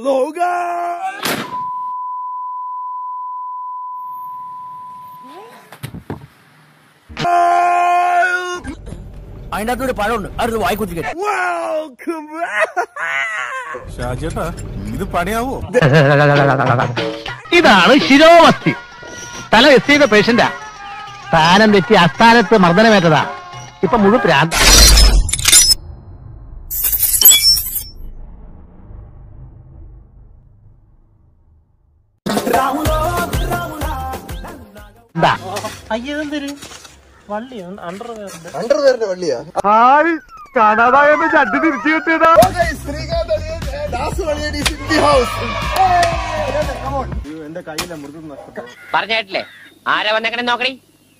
അതിൻ്റെ അകത്തൊരു പഴമുണ്ട് അടുത്ത് വായിക്കുത്തിക്കട്ടെ ഷാജേട്ടാ ഇത് പണിയാവോ ഇതാണ് ശിരോവസ്തി തല എസ് ചെയ്ത പേഷ്യന്റാ സ്ഥാനം തെറ്റി അസ്ഥാനത്ത് മർദ്ദനമേറ്റതാ ഇപ്പൊ മുഴു പ്രാന്ത എന്താ അണ്ടർവെയറിന്റെ വള്ളിയാ ഹായ് കാണാതായെന്ന് ചട്ടി തിരിച്ചു കിട്ടിയതാ ശ്രീകാന്ത് ദാസ് വള്ളിയടി സിറ്റി ഹൗസ് പറഞ്ഞിട്ടില്ലേ ആരാ വന്നേക്കണേ നോക്കണി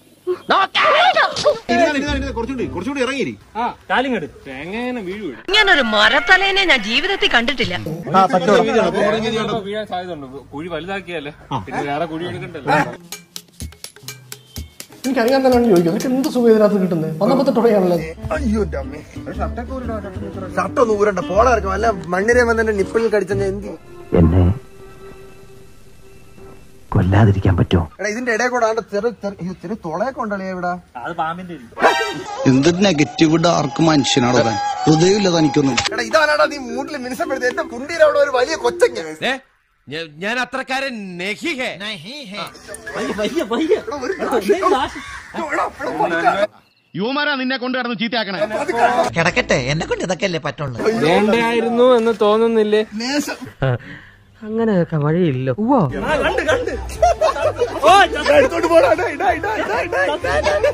ഇങ്ങനൊരു മരത്തലേനെ ഞാൻ ജീവിതത്തിൽ കണ്ടിട്ടില്ല എനിക്കറിയാൻ തന്നെയാണ് ചോദിക്കുന്നത് നിനക്ക് എന്ത് സുഖം ഇതിനകത്ത് കിട്ടുന്നത് വന്നപ്പോ തൊട്ടയാണല്ലോ അയ്യോ എൻ്റെ അമ്മേ ഷർട്ടൊന്നും ഊരണ്ട പോളാർക്കും അല്ല മണ്ണിരെ വന്നെ നിപ്പിളിൽ കടിച്ച എന്ത് എന്നെ കൊല്ലാതിരിക്കാൻ പറ്റുമോ എടാ ഇതിന്റെ ഇടയിൽ കൂടെ ആണ്ട് ചെറു ചെറു- അയ്യോ, ചെറു തുളയൊക്കെ ഉണ്ടല്ലേ ഇവിടെ എന്ത് നെഗറ്റീവ് ഡാർക്ക് മനുഷ്യനാണോ താൻ ഹൃദയമില്ല തനിക്കൊന്നും എടാ ഇതാനാടാ നീ മൂട്ടിൽ മിനിസപ്പെടുത്തി എന്റെ കുണ്ടിയിൽ അവിടെ ഒരു വലിയ കൊച്ചങ്ങ ഞാൻ അത്രക്കാരൻ നെഹിഹേ യുവമാരാ നിന്നെ കൊണ്ട് കിടന്ന് ചീത്തയാക്കണേ കിടക്കട്ടെ എന്നെ കൊണ്ട് ഇതൊക്കെ അല്ലേ പറ്റുള്ളൂ വേണ്ടായിരുന്നു എന്ന് തോന്നുന്നില്ലേ അങ്ങനെയൊക്കെ വഴിയില്ല എടുത്തോണ്ട് പോടാ ഇടാ, ഇടാ, ഇടാ, ഇടാ, ഇടാ, ഇടാ.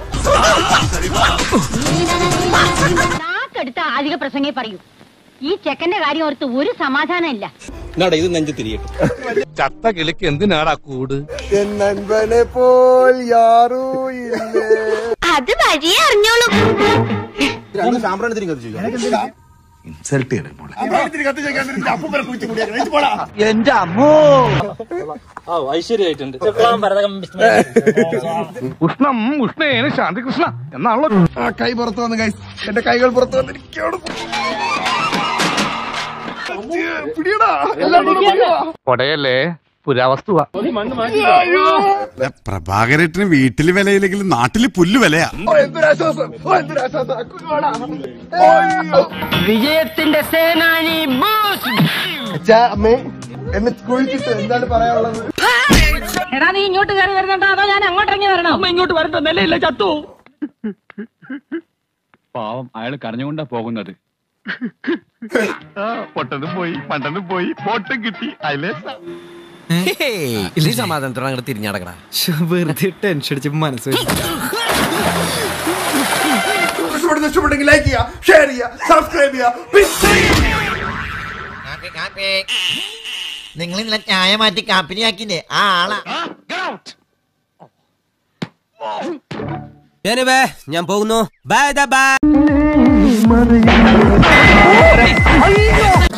നാക്കെടുത്ത അധിക പ്രസംഗേ പറയൂ ഈ ചെക്കന്റെ കാര്യം ഓർത്ത് ഒരു സമാധാനം ഇല്ല ഇത് നെഞ്ചു തിരിയട്ടെ ചത്ത കിളിക്ക് എന്തിനാടാ കൂട് എൻ നൻപനെ പോൽ യാറൂ ഇല്ലേ അത് വഴിയേ അറിഞ്ഞോളൂ ഇൻസൾട്ട് ചെയ്യണേ മോളെ എന്റെ അമ്മോ ഐശ്വര്യമായിട്ടുണ്ട് ഉഷ്ണം ഉഷ്ണേന ശാന്തികൃഷ്ണ എന്നാണല്ലോ ആ കൈ പുറത്ത് വന്ന് കൈ എന്റെ കൈകൾ പുറത്ത് വന്നിരിക്കോട് പിടിയടാ എല്ലാം കൂടെ പിടിയോ. കൊടയല്ലേ പുരാവസ്തുവാ പ്രഭാകരേട്ടന് വീട്ടില് വിലയില്ലെങ്കിലും നാട്ടില് പുല്ല് വിലയാ ഓ, എന്തൊരാശ്വാസം ഓ, എന്തൊരാശ്വാസം ആ, കുഞ്ഞോടാ. അയ്യോ. വിജയത്തിന്റെ സേനാനി അച്ഛാ അമ്മേ എന്നെ കുഴിച്ചിട്ട് എന്താണ് പറയാനുള്ളത് എടാ നീ ഇങ്ങോട്ട് കയറി വരുന്നുണ്ടോ അതോ ഞാൻ അങ്ങോട്ട് ഇറങ്ങി വരണോ അമ്മ ഇങ്ങോട്ട് വരണ്ട നിലയില്ല ചത്തു പാവം അയാൾ കരഞ്ഞുകൊണ്ടാ പോകുന്നത് പൊട്ടനും പോയി പണ്ടനും പോയി പോട്ടും കിട്ടി അയിലേ ഇല്ലേ സമാധാനത്തോടെ അങ്ങോട്ട് തിരിഞ്ഞടക്കടാ വെറുതെ ടെൻഷൻ അടിച്ച് മനസ്സ് ഇഷ്ടപ്പെടുന്ന ഇഷ്ടപ്പെട്ടെങ്കിൽ ലൈക്ക് ചെയ്യുക ഷെയർ ചെയ്യുക സബ്സ്ക്രൈബ് ചെയ്യുക നിങ്ങൾ ഇന്നലെ ചായ മാറ്റി കാപ്പിനിയാക്കില്ലേ ആ ആളാ ഞാൻ പോകുന്നു ബൈ ബൈ